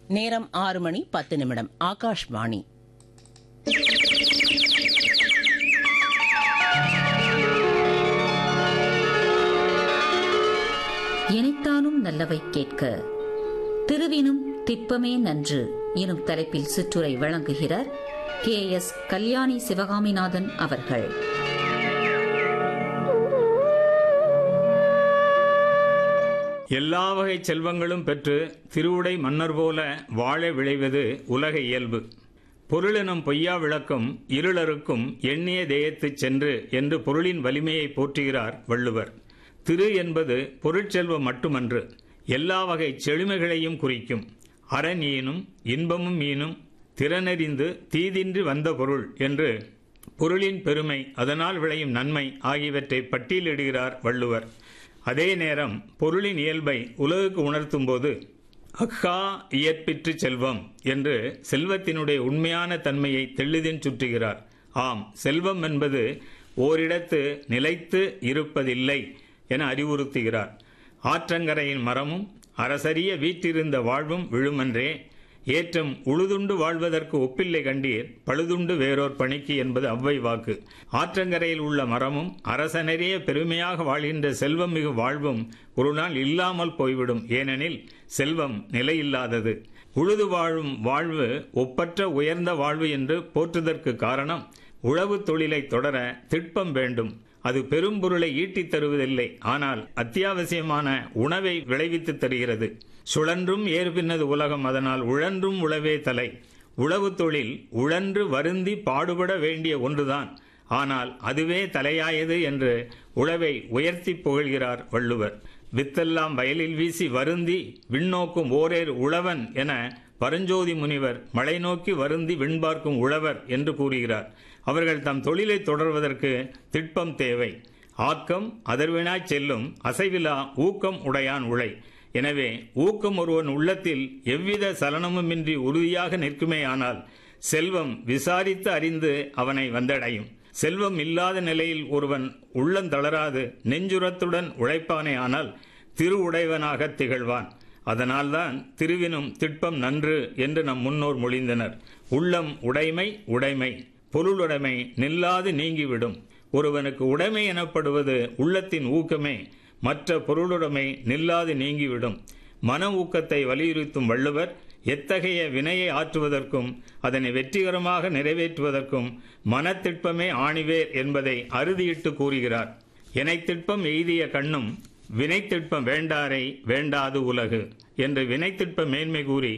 நேரம் ஆறு மணி பத்து நிமிடம் ஆகாஷ்வாணி எனைத்தானும் நல்லவை கேட்க திருவினும் திப்பமே நன்று எனும் தலைப்பில் சிற்றுரை வழங்குகிறார் கே எஸ் கல்யாணி சிவகாமிநாதன் அவர்கள் எல்லா வகை செல்வங்களும் பெற்று திருவுடை மன்னர் போல வாழ விளைவது உலக இயல்பு பொருளெனும் பொய்யா விளக்கம் இருளருக்கும் எண்ணிய தேயத்துச் சென்று என்று பொருளின் வலிமையை போற்றுகிறார் வள்ளுவர் திரு என்பது பொருட்செல்வம் மட்டுமன்று எல்லா வகை செழுமைகளையும் குறிக்கும் அரண் ஈனும் இன்பமும் ஈனும் திறனறிந்து தீதின்றி வந்த பொருள் என்று பொருளின் பெருமை அதனால் விளையும் நன்மை ஆகியவற்றை பட்டியலிடுகிறார் வள்ளுவர் அதே நேரம் பொருளின் இயல்பை உலகுக்கு உணர்த்தும் போது அக்கா இயற்பிற்று செல்வம் என்று செல்வத்தினுடைய உண்மையான தன்மையை தெளிதின் சுற்றுகிறார் ஆம் செல்வம் என்பது ஓரிடத்து நிலைத்து இருப்பதில்லை என அறிவுறுத்துகிறார் ஆற்றங்கரையின் மரமும் அரசரிய வீற்றிருந்த வாழ்வும் விழுமன்றே ஏற்றம் உழுதுண்டு வாழ்வதற்கு ஒப்பில்லை கண்டீர் பழுதுண்டு வேறோர் பணிக்கு என்பது அவ்வை வாக்கு ஆற்றங்கரையில் உள்ள மரமும் அரசனரே பெருமையாக வாழ்கின்ற செல்வம் மிகு வாழ்வும் ஒரு நாள் இல்லாமல் போய்விடும் ஏனெனில் செல்வம் நிலையில்லாதது உழுது வாழும் வாழ்வு ஒப்பற்ற உயர்ந்த வாழ்வு என்று போற்றுதற்கு காரணம் உழவு தொழிலை தொடர திட்பம் வேண்டும் அது பெரும் பொருளை ஈட்டித் தருவதில்லை ஆனால் அத்தியாவசியமான உணவை விளைவித்து தருகிறது சுழன்றும் ஏற்பின்னது உலகம் அதனால் உழன்றும் உழவே தலை உழவு தொழில் உழன்று வருந்தி பாடுபட வேண்டிய ஒன்றுதான் ஆனால் அதுவே தலையாயது என்று உழவை உயர்த்தி புகழ்கிறார் வள்ளுவர் வித்தெல்லாம் வயலில் வீசி வருந்தி விண்ணோக்கும் ஓரேர் உழவன் என பரஞ்சோதி முனிவர் மலை நோக்கி வருந்தி விண்பார்க்கும் உழவர் என்று கூறுகிறார் அவர்கள் தம் தொழிலை தொடர்வதற்கு திட்பம் தேவை ஆக்கம் அதர்வினாய் செல்லும் அசைவிலா ஊக்கம் உடையான் உழை எனவே ஊக்கம் ஒருவன் உள்ளத்தில் எவ்வித சலனமுமின்றி உறுதியாக நிற்குமேயானால் செல்வம் விசாரித்து அறிந்து அவனை வந்தடையும் செல்வம் இல்லாத நிலையில் ஒருவன் உள்ளந்தளராது நெஞ்சுரத்துடன் உழைப்பானே ஆனால் திருவுடையவனாக திகழ்வான் அதனால்தான் திருவினும் திட்பம் நன்று என்று நம் முன்னோர் மொழிந்தனர் உள்ளம் உடைமை உடைமை பொருளுடைமை நில்லாது நீங்கிவிடும் ஒருவனுக்கு உடைமை எனப்படுவது உள்ளத்தின் ஊக்கமே மற்ற பொருளுடைமை நில்லாது நீங்கிவிடும் மன ஊக்கத்தை வலியுறுத்தும் வள்ளுவர் எத்தகைய வினையை ஆற்றுவதற்கும் அதனை வெற்றிகரமாக நிறைவேற்றுவதற்கும் மனத்திட்பமே ஆணிவேர் என்பதை அறுதியிட்டு கூறுகிறார் எனைத்திட்பம் எய்திய கண்ணும் வினைத்திட்பம் வேண்டாரை வேண்டாது உலகு என்று வினைத்திட்ப மேன்மை கூறி